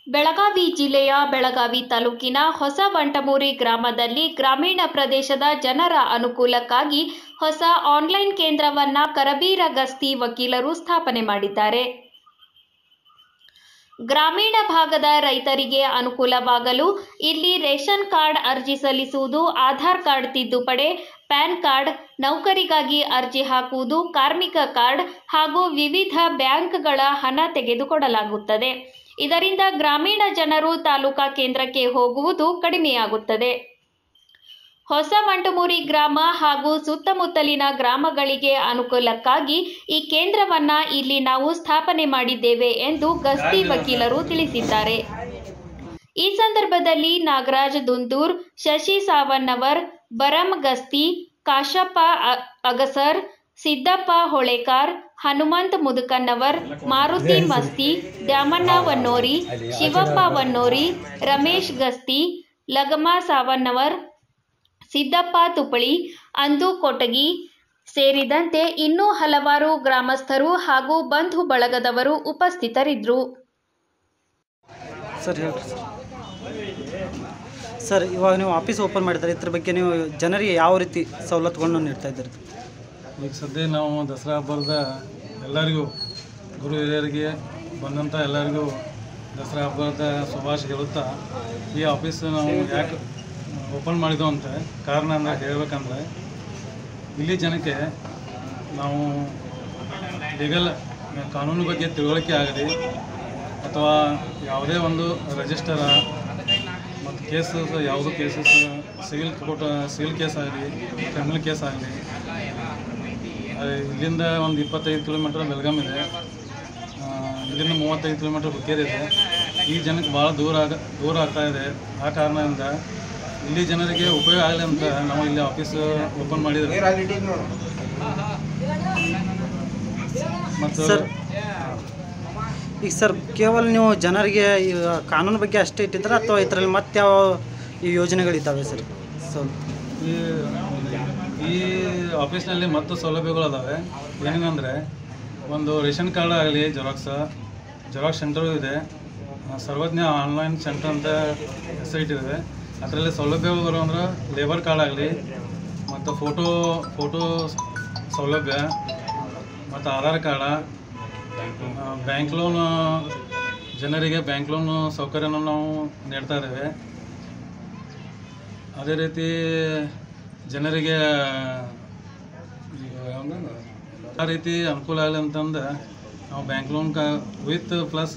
ಬೆಳಗಾವಿ ಜಿಲ್ಲೆಯ ಬೆಳಗಾವಿ ತಾಲೂಕಿನ ಹೊಸ ವಂಟಮೂರಿ ಗ್ರಾಮದಲ್ಲಿ ಗ್ರಾಮೀಣ ಪ್ರದೇಶದ ಜನರ ಅನುಕೂಲಕ್ಕಾಗಿ ಹೊಸ ಆನ್ಲೈನ್ ಕೇಂದ್ರವನ್ನ ಕರಬೀರ ಗಸ್ತಿ ವಕೀಲರು ಸ್ಥಾಪನೆ ಮಾಡಿದ್ದಾರೆ ಗ್ರಾಮೀಣ ಭಾಗದ ರೈತರಿಗೆ ಅನುಕೂಲವಾಗಲು ಇಲ್ಲಿ ರೇಷನ್ ಕಾರ್ಡ್ ಅರ್ಜಿ ಸಲ್ಲಿಸುವುದು ಆಧಾರ್ ಕಾರ್ಡ್ ತಿದ್ದುಪಡೆ ಪ್ಯಾನ್ ಕಾರ್ಡ್ ನೌಕರಿಗಾಗಿ ಅರ್ಜಿ ಹಾಕುವುದು ಕಾರ್ಮಿಕ ಕಾರ್ಡ್ ಹಾಗೂ ವಿವಿಧ ಬ್ಯಾಂಕ್ಗಳ ಹಣ ತೆಗೆದುಕೊಡಲಾಗುತ್ತದೆ ಇದರಿಂದ ಗ್ರಾಮೀಣ ಜನರು ತಾಲೂಕಾ ಕೇಂದ್ರಕ್ಕೆ ಹೋಗುವುದು ಕಡಿಮೆಯಾಗುತ್ತದೆ ಹೊಸ ಮಂಟಮೂರಿ ಗ್ರಾಮ ಹಾಗೂ ಸುತ್ತಮುತ್ತಲಿನ ಗ್ರಾಮಗಳಿಗೆ ಅನುಕೂಲಕ್ಕಾಗಿ ಈ ಕೇಂದ್ರವನ್ನ ಇಲ್ಲಿ ನಾವು ಸ್ಥಾಪನೆ ಮಾಡಿದ್ದೇವೆ ಎಂದು ಗಸ್ತಿ ವಕೀಲರು ತಿಳಿಸಿದ್ದಾರೆ ಈ ಸಂದರ್ಭದಲ್ಲಿ ನಾಗರಾಜ್ ದುಂದೂರ್ ಶಶಿ ಸಾವನ್ನವರ್ ಬರಂ ಗಸ್ತಿ ಕಾಶಪ್ಪ ಅ- ಅಗಸರ್ ಸಿದ್ದಪ್ಪ ಹೊಳೆಕಾರ್ ಹನುಮಂತ್ ಮುದುಕನ್ನವರ್ ಮಾರುತಿ ಮಸ್ತಿ ದ್ಯಾಮಣ್ಣ ವನ್ನೋರಿ ಶಿವಪ್ಪ ವನ್ನೋರಿ ರಮೇಶ್ ಗಸ್ತಿ ಲಗಮ ಸಾವನ್ನವರ್ ಸಿದ್ದಪ್ಪ ತುಪ್ಪಳಿ ಅಂದು ಕೊಟಗಿ ಸೇರಿದಂತೆ ಇನ್ನೂ ಹಲವಾರು ಗ್ರಾಮಸ್ಥರು ಹಾಗೂ ಬಂಧು ಬಳಗದವರು ಉಪಸ್ಥಿತರಿದ್ದರು ಸರ್ ಹೇಳ್ರಿ ಸರ್ ಸರ್ ಇವಾಗ ನೀವು ಆಫೀಸ್ ಓಪನ್ ಮಾಡಿದ್ದಾರೆ ಇದ್ರ ಬಗ್ಗೆ ನೀವು ಜನರಿಗೆ ಯಾವ ರೀತಿ ಸವಲತ್ತುಗಳನ್ನು ನೀಡ್ತಾ ಇದ್ದೀರಿ ಈಗ ಸದ್ಯ ನಾವು ದಸರಾ ಹಬ್ಬದ ಎಲ್ಲರಿಗೂ ಗುರು ಹಿರಿಯರಿಗೆ ಬಂದಂಥ ಎಲ್ಲರಿಗೂ ದಸರಾ ಹಬ್ಬದ ಶುಭಾಶಯ ಹೇಳುತ್ತಾ ಈ ಆಫೀಸ್ ನಾವು ಯಾಕೆ ಓಪನ್ ಮಾಡಿದ್ವು ಅಂತ ಕಾರಣ ಅಂದರೆ ಹೇಳ್ಬೇಕಂದ್ರೆ ಇಲ್ಲಿ ಜನಕ್ಕೆ ನಾವು ಲೀಗಲ್ ಕಾನೂನು ಬಗ್ಗೆ ತಿಳುವಳಿಕೆ ಆಗಲಿ ಅಥವಾ ಯಾವುದೇ ಒಂದು ರಿಜಿಸ್ಟರ ಮತ್ತು ಕೇಸಸ್ ಯಾವುದು cases civil court civil case ಆಗಲಿ ಕ್ರಿಮಿನಲ್ ಕೇಸ್ ಆಗಲಿ ಇಲ್ಲಿಂದ ಒಂದು ಇಪ್ಪತ್ತೈದು ಕಿಲೋಮೀಟ್ರ್ ಬೆಳಗಾಂ ಇದೆ ಆ, ಇಲ್ಲಿಂದ ಮೂವತ್ತೈದು ಕಿಲೋಮೀಟ್ರ್ ಹುಕ್ಕೇರಿದೆ ಈ ಜನಕ್ಕೆ ಭಾಳ ದೂರ ಆಗ ದೂರ ಆಗ್ತಾ ಇದೆ ಆ ಕಾರಣದಿಂದ ಇಲ್ಲಿ ಜನರಿಗೆ ಉಪಯೋಗ ಆಗಲಿ ಅಂತ ನಾವು ಇಲ್ಲಿ ಆಫೀಸ್ ಓಪನ್ ಮಾಡಿದ್ರೆ ಮತ್ತು ಸರ್ ಈಗ ಸರ್ ಕೇವಲ ನೀವು ಜನರಿಗೆ ಈ ಕಾನೂನು ಬಗ್ಗೆ ಅಷ್ಟೇ ಇಟ್ಟಿದ್ರೆ ಅಥವಾ ಇದರಲ್ಲಿ ಮತ್ತೆ ಯಾವ ಈ ಯೋಜನೆಗಳಿದ್ದಾವೆ ಸರ್ ಸೊ ಈ ಈ ಆಫೀಸ್ನಲ್ಲಿ ಮತ್ತು ಸೌಲಭ್ಯಗಳು ಅದಾವೆ ಏನೇನಂದರೆ ಒಂದು ರೇಷನ್ ಕಾರ್ಡ್ ಆಗಲಿ ಜೆರಾಕ್ಸ ಜೆರಾಕ್ಸ್ ಸೆಂಟರು ಇದೆ ಆ, ಸರ್ವಜ್ಞ ಆನ್ಲೈನ್ ಸೆಂಟರ್ ಅಂತ ಹೆಸರಿಟ್ಟಿದೆ ಅದರಲ್ಲಿ ಸೌಲಭ್ಯಗಳು ಬರೋ ಅಂದ್ರೆ ಲೇಬರ್ ಕಾರ್ಡ್ ಆಗಲಿ ಮತ್ತು ಫೋಟೋ ಫೋಟೋ ಸೌಲಭ್ಯ ಮತ್ತು ಆಧಾರ್ ಕಾರ್ಡ ಬ್ಯಾಂಕ್ ಲೋನ್ ಜನರಿಗೆ ಬ್ಯಾಂಕ್ ಲೋನ್ ಸೌಕರ್ಯನ ನಾವು ನೀಡ್ತಾ ಇದ್ದೇವೆ ಅದೇ ರೀತಿ ಜನರಿಗೆ ಈಗ ಯಾವ್ದು? ಆ ರೀತಿ ಅನುಕೂಲ ಆಗಲಿ ಅಂತಂದು ನಾವು ಬ್ಯಾಂಕ್ ಲೋನ್ ಕ ವಿತ್ ಪ್ಲಸ್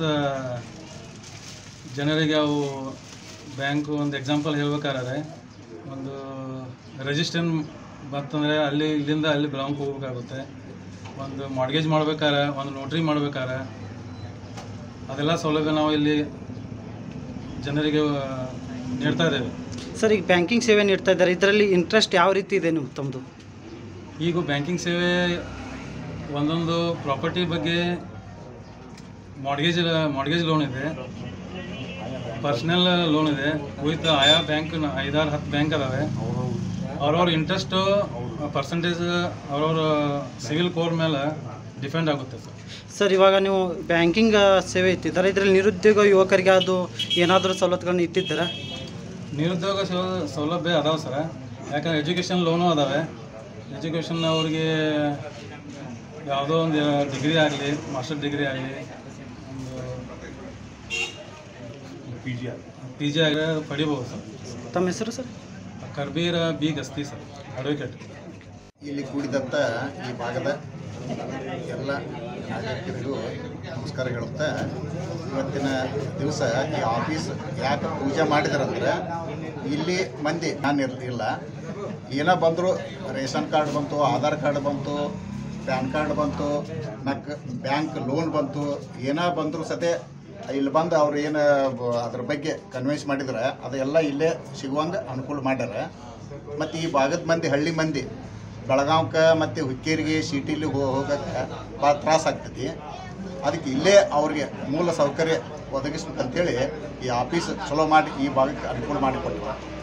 ಜನರಿಗೆ ಅವು ಬ್ಯಾಂಕ್ ಒಂದು ಎಕ್ಸಾಂಪಲ್ ಹೇಳ್ಬೇಕಾದ್ರೆ ಒಂದು ರಿಜಿಸ್ಟ್ರೇಷನ್ ಬಂತಂದರೆ ಅಲ್ಲಿ ಇಲ್ಲಿಂದ ಅಲ್ಲಿ ಬ್ಯಾಂಕ್ ಹೋಗ್ಬೇಕಾಗುತ್ತೆ ಒಂದು ಮಾರ್ಗೇಜ್ ಮಾಡ್ಬೇಕಾರೆ ಒಂದು ನೋಟ್ರಿ ಮಾಡ್ಬೇಕಾರೆ ಅದೆಲ್ಲ ಸೌಲಭ್ಯ ನಾವು ಇಲ್ಲಿ ಜನರಿಗೆ ಆ, ನೀಡ್ತಾ ಇದ್ದೇವೆ ಸರ್ ಈಗ ಬ್ಯಾಂಕಿಂಗ್ ಸೇವೆ ನೀಡ್ತಾ ಇದ್ದಾರೆ ಇದರಲ್ಲಿ ಇಂಟ್ರೆಸ್ಟ್ ಯಾವ ರೀತಿ ಇದೆ ನೀವು ತಮ್ಮದು ಈಗ ಬ್ಯಾಂಕಿಂಗ್ ಸೇವೆ ಒಂದೊಂದು ಪ್ರಾಪರ್ಟಿ ಬಗ್ಗೆ ಮಾರ್ಗೇಜ್ ಮಾರ್ಗೇಜ್ ಲೋನ್ ಇದೆ ಪರ್ಸ್ನಲ್ ಲೋನ್ ಇದೆ ವಿತ್ ಆಯಾ ಬ್ಯಾಂಕ್ ಐದಾರು ಹತ್ತು ಬ್ಯಾಂಕ್ ಅದಾವೆ ಅವ್ರವ್ರ ಇಂಟ್ರೆಸ್ಟು ಪರ್ಸಂಟೇಜ್ ಅವ್ರವ್ರ ಸಿವಿಲ್ ಕೋರ್ ಮೇಲೆ ಡಿಪೆಂಡ್ ಆಗುತ್ತೆ ಸರ್ ಸರ್ ಇವಾಗ ನೀವು ಬ್ಯಾಂಕಿಂಗ್ ಸೇವೆ ಇಟ್ಟಿದ್ದಾರೆ ಇದರಲ್ಲಿ ನಿರುದ್ಯೋಗ ಯುವಕರಿಗೆ ಅದು ಏನಾದರೂ ಸವಲತ್ತುಗಳನ್ನು ಇಟ್ಟಿದ್ದೀರಾ ನಿರುದ್ಯೋಗ ಸೌ- ಸೌಲಭ್ಯ ಅದಾವೆ ಸರ್ ಯಾಕಂದ್ರೆ ಎಜುಕೇಷನ್ ಲೋನು ಅದಾವೆ ಎಜುಕೇಷನ್ ಅವ್ರಿಗೆ ಯಾವುದೋ ಒಂದು ಡಿಗ್ರಿ ಆಗಲಿ ಮಾಸ್ಟರ್ ಡಿಗ್ರಿ ಆಗಲಿ ಒಂದು ಪಿ ಜಿ ಪಿ ಜಿ ಆಗಲಿ ಪಡಿಬೋದು ಸರ್ ತಮ್ಮ ಹೆಸರು sir Karbira B Gasti sir advocate ಇಲ್ಲಿ ಕೂಡಿದಂಥ ಈ ಭಾಗದ ಎಲ್ಲ ನಾಗರಿಕರಿಗೂ ನಮಸ್ಕಾರ ಹೇಳುತ್ತಾ ಇವತ್ತಿನ ದಿವಸ ಈ ಆಫೀಸ್ ಯಾಕೆ ಪೂಜೆ ಮಾಡಿದ್ರಂದ್ರೆ ಇಲ್ಲಿ ಮಂದಿ ನಾನು ಇರಲಿಲ್ಲ ಏನೋ ಬಂದರು ರೇಷನ್ ಕಾರ್ಡ್ ಬಂತು ಆಧಾರ್ ಕಾರ್ಡ್ ಬಂತು ಪ್ಯಾನ್ ಕಾರ್ಡ್ ಬಂತು ನಕ್ ಬ್ಯಾಂಕ್ ಲೋನ್ ಬಂತು ಏನೋ ಬಂದರೂ ಸತೆ ಇಲ್ಲಿ ಬಂದು ಅವ್ರು ಏನು ಅದ್ರ ಬಗ್ಗೆ ಕನ್ವಿನ್ಸ್ ಮಾಡಿದ್ರೆ ಅದೆಲ್ಲ ಇಲ್ಲೇ ಸಿಗುವಂಗೆ ಅನುಕೂಲ ಮಾಡ್ಯಾರ ಮತ್ತು ಈ ಭಾಗದ ಮಂದಿ ಹಳ್ಳಿ ಮಂದಿ ಬೆಳಗಾವ್ಕ ಮತ್ತು ಹುಕ್ಕೇರಿಗೆ ಸಿಟಿಲಿ ಹೋಗಕ್ಕೆ ಭಾಳ ತ್ರಾಸ ಆಗ್ತೈತಿ ಅದಕ್ಕೆ ಇಲ್ಲೇ ಅವ್ರಿಗೆ ಮೂಲ ಸೌಕರ್ಯ ಒದಗಿಸ್ಬೇಕಂತೇಳಿ ಈ ಆಫೀಸ್ ಚಲೋ ಮಾಡಿ ಈ ಭಾಗಕ್ಕೆ ಅನುಕೂಲ ಮಾಡಿಕೊಟ್ಟಿದ್ದಾರೆ